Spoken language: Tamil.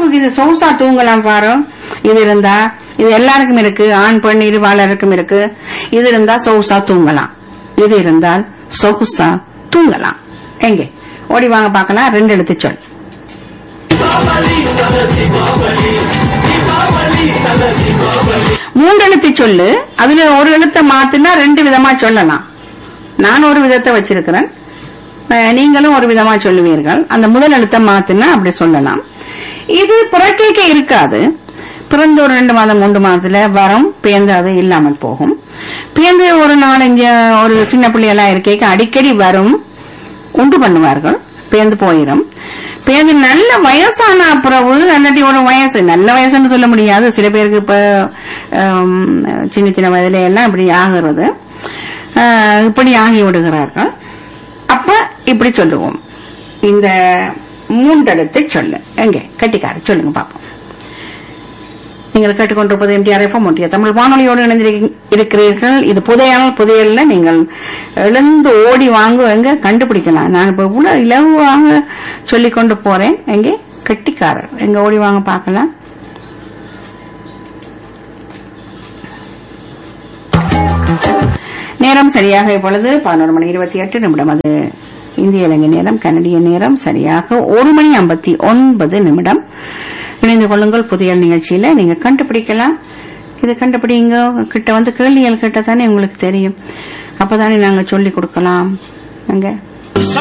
அளவுக்கு இது சொகுசா தூங்கலாம் பாரு இது இருந்தா இது எல்லாருக்கும் இருக்கு ஆண் பெண் இருவாளருக்கும் இருக்கு இது இருந்தா சொகுசா தூங்கலாம் இது இருந்தால் சொகுசா தூங்கலாம் எங்கே ஓடி வாங்க பார்க்கலாம் ரெண்டு எழுத்து சொல் மூன்று எழுத்து சொல்லு அதுல ஒரு எழுத்தை மாத்தினா ரெண்டு விதமா சொல்லலாம் நான் ஒரு விதத்தை வச்சிருக்கிறேன் அஹ் நீங்களும் ஒரு விதமா சொல்லுவீர்கள் அந்த முதல் எழுத்தை மாத்தினா அப்படி சொல்லலாம் இது புறக்கேக்க இருக்காது பிறந்த ஒரு ரெண்டு மாதம் மூன்று மாதத்துல வரம் பேர்ந்து அது இல்லாமல் போகும் பேர்ந்து ஒரு நாலஞ்சு ஒரு சின்ன பிள்ளையெல்லாம் இருக்கேக்க அடிக்கடி வரும் உண்டு பண்ணுவார்கள் பேர்ந்து போயிடும் பேர்ந்து நல்ல வயசான பிறகு நல்லாட்டி ஒரு வயசு நல்ல வயசுன்னு சொல்ல முடியாது சில பேருக்கு இப்ப ஆம், சின்ன சின்ன வயதுல எல்லாம் இப்படி ஆகிறது ஆஹ், இப்படி ஆகி விடுகிறார்கள் அப்ப இப்படி சொல்லுவோம் இந்த மூன்றெழுத்தை சொல்லு எங்க கட்டிக்கார சொல்லுங்க பாப்போம் நீங்கள் கேட்டுக்கொண்டிருப்பது எம்டிஆர் எஃப்எம் ஒன்றிய தமிழ் வானொலியோடு இணைந்திருக்க- இருக்கிறீர்கள் இது புதையால் புதையல்ல நீங்கள் எழுந்து ஓடி வாங்குவங்க கண்டுபிடிக்கலாம் நான் இப்ப இவ்வளவு இலகுவாக சொல்லிக் கொண்டு போறேன் எங்கே கட்டிக்காரர் எங்க ஓடி வாங்க பார்க்கலாம் நேரம் சரியாக இப்பொழுது பதினோரு மணி இருபத்தி எட்டு நிமிடம் அது இந்திய இலங்கை நேரம் கனடிய நேரம் சரியாக ஒரு மணி ஐம்பத்தி ஒன்பது நிமிடம் இணைந்து கொள்ளுங்கள் புதிய நிகழ்ச்சியில நீங்க கண்டுபிடிக்கலாம் இது கண்டுபிடிங்க கிட்ட வந்து கேள்விகள் கிட்ட தானே உங்களுக்கு தெரியும் அப்பதானே நாங்க சொல்லி கொடுக்கலாம் அங்க